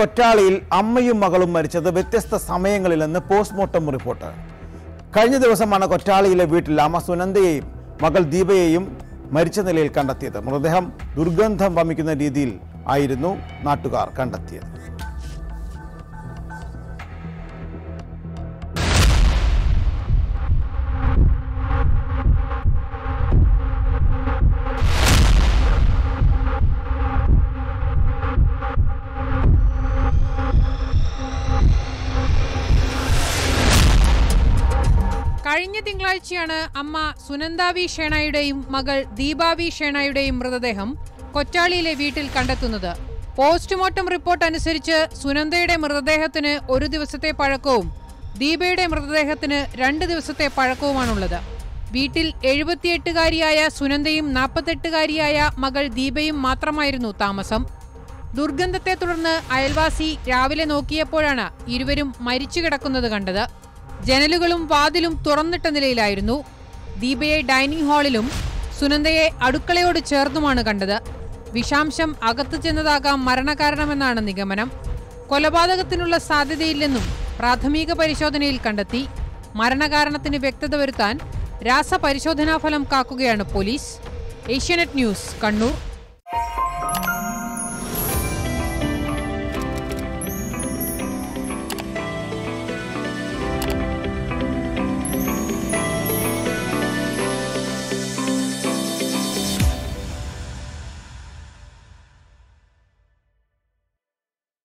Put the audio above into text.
കൊറ്റാളിയിൽ അമ്മയും മകളും മരിച്ചത് വ്യത്യസ്ത സമയങ്ങളിലെന്ന് പോസ്റ്റ്മോർട്ടം റിപ്പോർട്ട് കഴിഞ്ഞ ദിവസമാണ് കൊറ്റാളിയിലെ വീട്ടിൽ അമ്മ സുനന്ദയെയും മകൾ ദീപയെയും മരിച്ച നിലയിൽ കണ്ടെത്തിയത് മൃതദേഹം ദുർഗന്ധം വമിക്കുന്ന രീതിയിൽ ആയിരുന്നു നാട്ടുകാർ കണ്ടെത്തിയത് കഴിഞ്ഞ തിങ്കളാഴ്ചയാണ് അമ്മ സുനന്ദ വി ഷേണായുടെയും മകൾ ദീപ വി ഷേണായുടെയും മൃതദേഹം കൊറ്റാളിയിലെ വീട്ടിൽ കണ്ടെത്തുന്നത് പോസ്റ്റ്മോർട്ടം റിപ്പോർട്ട് അനുസരിച്ച് സുനന്ദയുടെ മൃതദേഹത്തിന് ഒരു ദിവസത്തെ പഴക്കവും ദീപയുടെ മൃതദേഹത്തിന് രണ്ട് ദിവസത്തെ പഴക്കവുമാണുള്ളത് വീട്ടിൽ എഴുപത്തിയെട്ടുകാരിയായ സുനന്ദയും നാൽപ്പത്തെട്ടുകാരിയായ മകൾ ദീപയും മാത്രമായിരുന്നു താമസം ദുർഗന്ധത്തെ തുടർന്ന് അയൽവാസി രാവിലെ നോക്കിയപ്പോഴാണ് ഇരുവരും മരിച്ചു കിടക്കുന്നത് കണ്ടത് ജനലുകളും വാതിലും തുറന്നിട്ട നിലയിലായിരുന്നു ദീപയെ ഡൈനിങ് ഹാളിലും സുനന്ദയെ അടുക്കളയോട് ചേർന്നുമാണ് കണ്ടത് വിഷാംശം അകത്തു ചെന്നതാകാം മരണകാരണമെന്നാണ് നിഗമനം കൊലപാതകത്തിനുള്ള സാധ്യതയില്ലെന്നും പ്രാഥമിക പരിശോധനയിൽ കണ്ടെത്തി മരണകാരണത്തിന് വ്യക്തത വരുത്താൻ രാസപരിശോധനാഫലം കാക്കുകയാണ് പോലീസ് ഏഷ്യാനെറ്റ് ന്യൂസ് കണ്ണൂർ